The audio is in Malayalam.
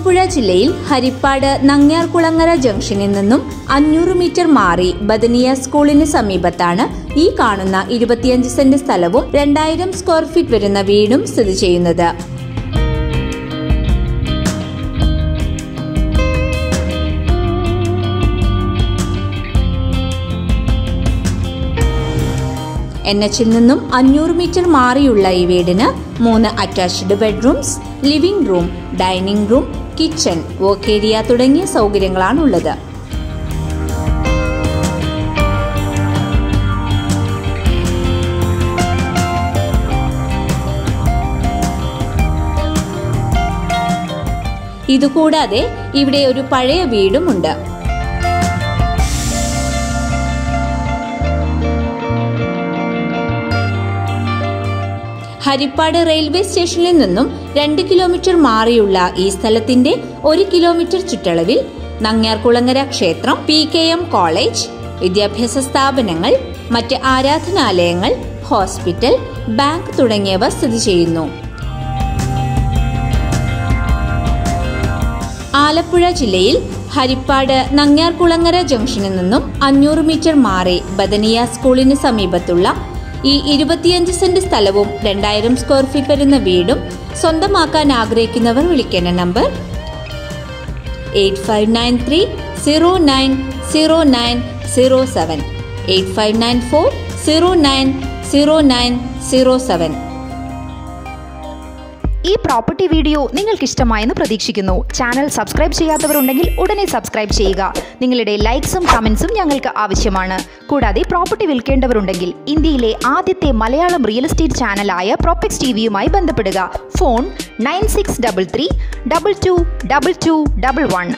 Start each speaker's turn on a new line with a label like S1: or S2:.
S1: ആലപ്പുഴ ജില്ലയിൽ ഹരിപ്പാട് നങ്ങ്യാർകുളങ്ങര ജംഗ്ഷനിൽ നിന്നും അഞ്ഞൂറ് മീറ്റർ മാറി ബദനിയ സ്കൂളിന് സമീപത്താണ് ഈ കാണുന്ന ഇരുപത്തിയഞ്ച് സെന്റ് സ്ഥലവും രണ്ടായിരം സ്ക്വയർ ഫീറ്റ് വരുന്ന വീടും സ്ഥിതി ചെയ്യുന്നത് എൻ എച്ചിൽ നിന്നും അഞ്ഞൂറ് മീറ്റർ മാറിയുള്ള ഈ വീടിന് മൂന്ന് attached bedrooms living room dining room kitchen work area തുടങ്ങിയ സൗകര്യങ്ങളാണുള്ളത് ഇതുകൂടാതെ ഇവിടെ ഒരു പഴയ വീടുമുണ്ട് ഹരിപ്പാട് റെയിൽവേ സ്റ്റേഷനിൽ നിന്നും രണ്ട് കിലോമീറ്റർ മാറിയുള്ള ഈ സ്ഥലത്തിന്റെ ഒരു കിലോമീറ്റർ ചുറ്റളവിൽ നങ്ങ്യാർകുളങ്ങര ക്ഷേത്രം പി കെ എം കോളേജ് വിദ്യാഭ്യാസ സ്ഥാപനങ്ങൾ മറ്റ് ആരാധനാലയങ്ങൾ ഹോസ്പിറ്റൽ ബാങ്ക് തുടങ്ങിയവ സ്ഥിതി ചെയ്യുന്നു ആലപ്പുഴ ജില്ലയിൽ ഹരിപ്പാട് നങ്ങ്യാർകുളങ്ങര ജംഗ്ഷനിൽ നിന്നും അഞ്ഞൂറ് മീറ്റർ മാറി ബദനിയ സ്കൂളിന് സമീപത്തുള്ള ഈ ഇരുപത്തിയഞ്ച് സെന്റ് സ്ഥലവും രണ്ടായിരം സ്ക്വയർ ഫീറ്റ് വരുന്ന വീടും സ്വന്തമാക്കാൻ ആഗ്രഹിക്കുന്നവർ വിളിക്കേണ്ട number eight five nine three zero nine zero nine zero seven eight five nine four zero nine zero nine zero seven
S2: ഈ പ്രോപ്പർട്ടി വീഡിയോ നിങ്ങൾക്ക് ഇഷ്ടമായെന്ന് പ്രതീക്ഷിക്കുന്നു ചാനൽ സബ്സ്ക്രൈബ് ചെയ്യാത്തവരുണ്ടെങ്കിൽ ഉടനെ സബ്സ്ക്രൈബ് ചെയ്യുക നിങ്ങളുടെ ലൈക്സും കമൻസും ഞങ്ങൾക്ക് ആവശ്യമാണ് കൂടാതെ പ്രോപ്പർട്ടി വിൽക്കേണ്ടവരുണ്ടെങ്കിൽ ഇന്ത്യയിലെ ആദ്യത്തെ മലയാളം റിയൽ എസ്റ്റേറ്റ് ചാനലായ പ്രോപ്പക്സ് ടി വിയുമായി ബന്ധപ്പെടുക phone nine six double three double two double two double one